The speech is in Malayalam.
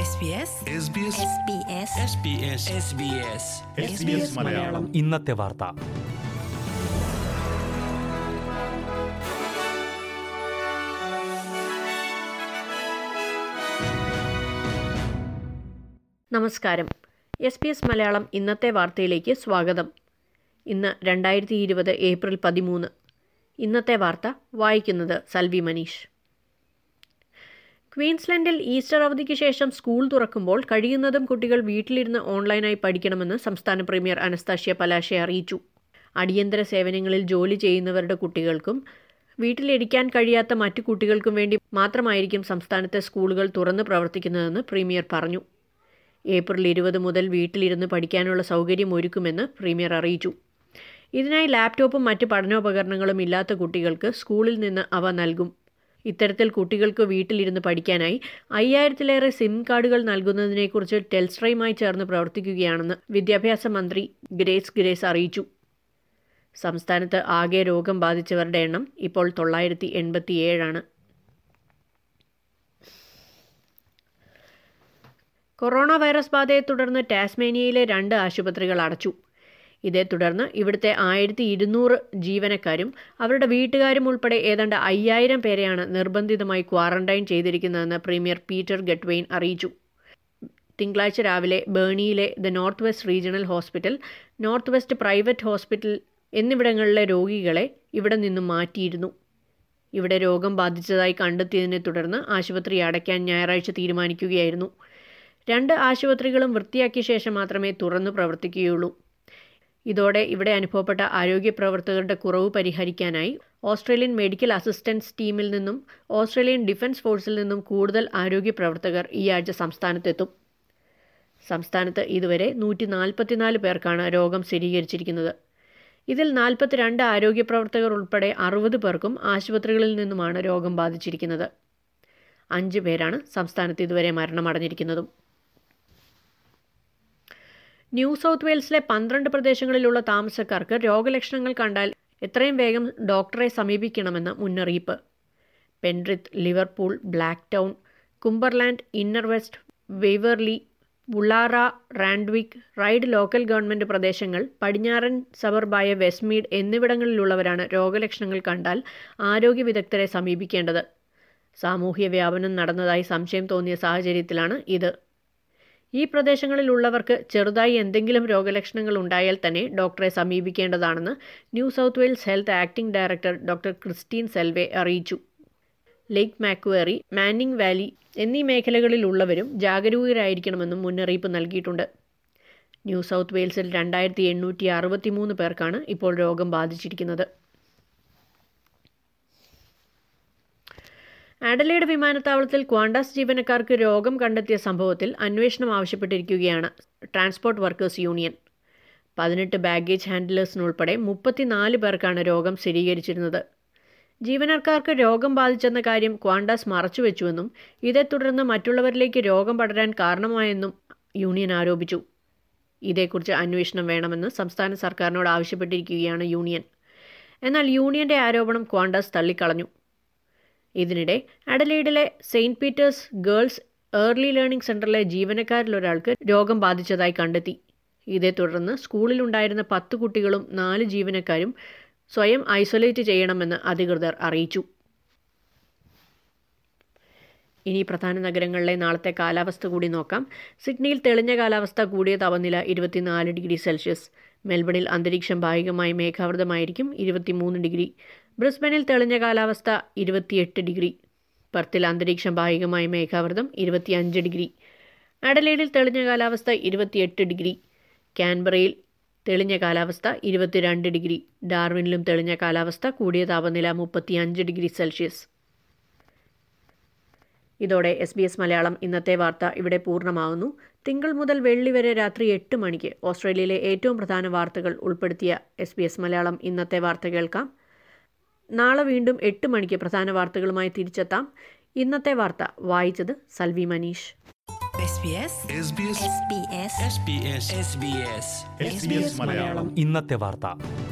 SBS SBS SBS SBS SBS SBS Malayalam ഇന്നത്തെ വാർത്ത നമസ്കാരം എസ് പി എസ് മലയാളം ഇന്നത്തെ വാർത്തയിലേക്ക് സ്വാഗതം ഇന്ന് രണ്ടായിരത്തി ഇരുപത് ഏപ്രിൽ പതിമൂന്ന് ഇന്നത്തെ വാർത്ത വായിക്കുന്നത് സൽവി മനീഷ് ക്വീൻസ്ലൻഡിൽ ഈസ്റ്റർ അവധിക്ക് ശേഷം സ്കൂൾ തുറക്കുമ്പോൾ കഴിയുന്നതും കുട്ടികൾ വീട്ടിലിരുന്ന് ഓൺലൈനായി പഠിക്കണമെന്ന് സംസ്ഥാന പ്രീമിയർ അനസ്താഷ്യ പലാശെ അറിയിച്ചു അടിയന്തര സേവനങ്ങളിൽ ജോലി ചെയ്യുന്നവരുടെ കുട്ടികൾക്കും വീട്ടിലിരിക്കാൻ കഴിയാത്ത മറ്റു കുട്ടികൾക്കും വേണ്ടി മാത്രമായിരിക്കും സംസ്ഥാനത്തെ സ്കൂളുകൾ തുറന്ന് പ്രവർത്തിക്കുന്നതെന്ന് പ്രീമിയർ പറഞ്ഞു ഏപ്രിൽ ഇരുപത് മുതൽ വീട്ടിലിരുന്ന് പഠിക്കാനുള്ള സൗകര്യം ഒരുക്കുമെന്ന് പ്രീമിയർ അറിയിച്ചു ഇതിനായി ലാപ്ടോപ്പും മറ്റ് പഠനോപകരണങ്ങളും ഇല്ലാത്ത കുട്ടികൾക്ക് സ്കൂളിൽ നിന്ന് അവ നൽകും ഇത്തരത്തിൽ കുട്ടികൾക്ക് വീട്ടിലിരുന്ന് പഠിക്കാനായി അയ്യായിരത്തിലേറെ സിം കാർഡുകൾ നൽകുന്നതിനെക്കുറിച്ച് ടെൽസ്ട്രയുമായി ചേർന്ന് പ്രവർത്തിക്കുകയാണെന്ന് വിദ്യാഭ്യാസ മന്ത്രി ഗ്രേസ് ഗ്രേസ് അറിയിച്ചു സംസ്ഥാനത്ത് ആകെ രോഗം ബാധിച്ചവരുടെ എണ്ണം ഇപ്പോൾ തൊള്ളായിരത്തി എൺപത്തിയേഴാണ് കൊറോണ വൈറസ് ബാധയെ തുടർന്ന് ടാസ്മേനിയയിലെ രണ്ട് ആശുപത്രികൾ അടച്ചു ഇതേ തുടർന്ന് ഇവിടുത്തെ ആയിരത്തി ഇരുന്നൂറ് ജീവനക്കാരും അവരുടെ വീട്ടുകാരും ഉൾപ്പെടെ ഏതാണ്ട് അയ്യായിരം പേരെയാണ് നിർബന്ധിതമായി ക്വാറന്റൈൻ ചെയ്തിരിക്കുന്നതെന്ന് പ്രീമിയർ പീറ്റർ ഗട്ട്വെയിൻ അറിയിച്ചു തിങ്കളാഴ്ച രാവിലെ ബേണിയിലെ the north west regional hospital north west private hospital എന്നിവിടങ്ങളിലെ രോഗികളെ ഇവിടെ നിന്നും മാറ്റിയിരുന്നു ഇവിടെ രോഗം ബാധിച്ചതായി കണ്ടെത്തിയതിനെ തുടർന്ന് ആശുപത്രി അടയ്ക്കാൻ ഞായറാഴ്ച തീരുമാനിക്കുകയായിരുന്നു രണ്ട് ആശുപത്രികളും വൃത്തിയാക്കിയ ശേഷം മാത്രമേ തുറന്നു പ്രവർത്തിക്കുകയുള്ളൂ ഇതോടെ ഇവിടെ അനുഭവപ്പെട്ട ആരോഗ്യ പ്രവർത്തകരുടെ കുറവ് പരിഹരിക്കാനായി ഓസ്ട്രേലിയൻ മെഡിക്കൽ അസിസ്റ്റൻസ് ടീമിൽ നിന്നും ഓസ്ട്രേലിയൻ ഡിഫൻസ് ഫോഴ്സിൽ നിന്നും കൂടുതൽ ആരോഗ്യ പ്രവർത്തകർ ഈ ആഴ്ച സംസ്ഥാനത്തെത്തും സംസ്ഥാനത്ത് ഇതുവരെ നൂറ്റി നാൽപ്പത്തിനാല് പേർക്കാണ് രോഗം സ്ഥിരീകരിച്ചിരിക്കുന്നത് ഇതിൽ നാൽപ്പത്തിരണ്ട് ആരോഗ്യ പ്രവർത്തകർ ഉൾപ്പെടെ അറുപത് പേർക്കും ആശുപത്രികളിൽ നിന്നുമാണ് രോഗം ബാധിച്ചിരിക്കുന്നത് അഞ്ച് പേരാണ് സംസ്ഥാനത്ത് ഇതുവരെ മരണമടഞ്ഞിരിക്കുന്നതും ന്യൂ സൗത്ത് വെയിൽസിലെ പന്ത്രണ്ട് പ്രദേശങ്ങളിലുള്ള താമസക്കാർക്ക് രോഗലക്ഷണങ്ങൾ കണ്ടാൽ എത്രയും വേഗം ഡോക്ടറെ സമീപിക്കണമെന്ന് മുന്നറിയിപ്പ് Penrith Liverpool Blacktown Cumberland inner west Waverley Woollahra Randwick Ryde local government പ്രദേശങ്ങൾ പടിഞ്ഞാറൻ സബർബായ വെസ്റ്റ്മീഡ് എന്നിവിടങ്ങളിലുള്ളവരാണ് രോഗലക്ഷണങ്ങൾ കണ്ടാൽ ആരോഗ്യ വിദഗ്ധരെ സമീപിക്കേണ്ടത് സാമൂഹ്യ വ്യാപനം നടന്നതായി സംശയം തോന്നിയ സാഹചര്യത്തിലാണ് ഇത് ഈ പ്രദേശങ്ങളിലുള്ളവർക്ക് ചെറുതായി എന്തെങ്കിലും രോഗലക്ഷണങ്ങൾ ഉണ്ടായാൽ തന്നെ ഡോക്ടറെ സമീപിക്കേണ്ടതാണെന്ന് New South Wales health acting director doctor Christine Selvey അറിയിച്ചു ലേക്ക് മാക്വേറി മാനിങ് വാലി എന്നീ മേഖലകളിലുള്ളവരും ജാഗരൂകരായിരിക്കണമെന്നും മുന്നറിയിപ്പ് നൽകിയിട്ടുണ്ട് ന്യൂ സൗത്ത് വെയിൽസിൽ രണ്ടായിരത്തി എണ്ണൂറ്റി അറുപത്തിമൂന്ന് പേർക്കാണ് ഇപ്പോൾ രോഗം ബാധിച്ചിരിക്കുന്നത് ആഡലേഡ് വിമാനത്താവളത്തിൽ ക്വാണ്ടസ് ജീവനക്കാർക്ക് രോഗം കണ്ടെത്തിയ സംഭവത്തിൽ അന്വേഷണം ആവശ്യപ്പെട്ടിരിക്കുകയാണ് ട്രാൻസ്പോർട്ട് വർക്കേഴ്സ് യൂണിയൻ പതിനെട്ട് ബാഗേജ് ഹാൻഡിലേഴ്സിനുൾപ്പെടെ മുപ്പത്തിനാല് പേർക്കാണ് രോഗം സ്ഥിരീകരിച്ചിരുന്നത് ജീവനക്കാർക്ക് രോഗം ബാധിച്ചെന്ന കാര്യം ക്വാണ്ടസ് മറച്ചുവെച്ചുവെന്നും ഇതേ തുടർന്ന് മറ്റുള്ളവരിലേക്ക് രോഗം പടരാൻ കാരണമായെന്നും യൂണിയൻ ആരോപിച്ചു ഇതേക്കുറിച്ച് അന്വേഷണം വേണമെന്ന് സംസ്ഥാന സർക്കാരിനോട് ആവശ്യപ്പെട്ടിരിക്കുകയാണ് യൂണിയൻ എന്നാൽ യൂണിയന്റെ ആരോപണം ക്വാണ്ടസ് തള്ളിക്കളഞ്ഞു ഇതിനിടെ അഡലൈഡിലെ Saint Peter's girls early learning സെന്ററിലെ ജീവനക്കാരിലൊരാൾക്ക് രോഗം ബാധിച്ചതായി കണ്ടെത്തി ഇതേ തുടർന്ന് സ്കൂളിലുണ്ടായിരുന്ന പത്ത് കുട്ടികളും നാല് ജീവനക്കാരും സ്വയം ഐസൊലേറ്റ് ചെയ്യണമെന്ന് അധികൃതർ അറിയിച്ചു ഇനി പ്രധാന നഗരങ്ങളിലെ നാളത്തെ കാലാവസ്ഥ കൂടി നോക്കാം സിഡ്നിയിൽ തെളിഞ്ഞ കാലാവസ്ഥ കൂടിയ താപനില ഇരുപത്തിനാല് ഡിഗ്രി സെൽഷ്യസ് മെൽബണിൽ അന്തരീക്ഷം ഭാഗികമായി മേഘാവൃതമായിരിക്കും ഇരുപത്തിമൂന്ന് ഡിഗ്രി ബ്രിസ്ബനിൽ തെളിഞ്ഞ കാലാവസ്ഥ ഇരുപത്തിയെട്ട് ഡിഗ്രി പെർത്തിൽ അന്തരീക്ഷം ഭാഗികമായി മേഘാവൃതം ഇരുപത്തിയഞ്ച് ഡിഗ്രി അഡലേഡിൽ തെളിഞ്ഞ കാലാവസ്ഥ ഇരുപത്തിയെട്ട് ഡിഗ്രി കാൻബറയിൽ തെളിഞ്ഞ കാലാവസ്ഥ ഇരുപത്തിരണ്ട് ഡിഗ്രി ഡാർവിനിലും തെളിഞ്ഞ കാലാവസ്ഥ കൂടിയ താപനില മുപ്പത്തിയഞ്ച് ഡിഗ്രി സെൽഷ്യസ് ഇതോടെ എസ് ബി എസ് മലയാളം ഇന്നത്തെ വാർത്ത ഇവിടെ പൂർണ്ണമാകുന്നു തിങ്കൾ മുതൽ വെള്ളി വരെ രാത്രി എട്ട് മണിക്ക് ഓസ്ട്രേലിയയിലെ ഏറ്റവും പ്രധാന വാർത്തകൾ ഉൾപ്പെടുത്തിയ എസ് ബി എസ് മലയാളം ഇന്നത്തെ വാർത്ത കേൾക്കാം നാളെ വീണ്ടും എട്ട് മണിക്ക് പ്രധാന വാർത്തകളുമായി തിരിച്ചെത്താം ഇന്നത്തെ വാർത്ത വായിച്ചത് Salvi Manish SBS SBS SBS SBS SBS SBS Malayalam ഇന്നത്തെ വാർത്ത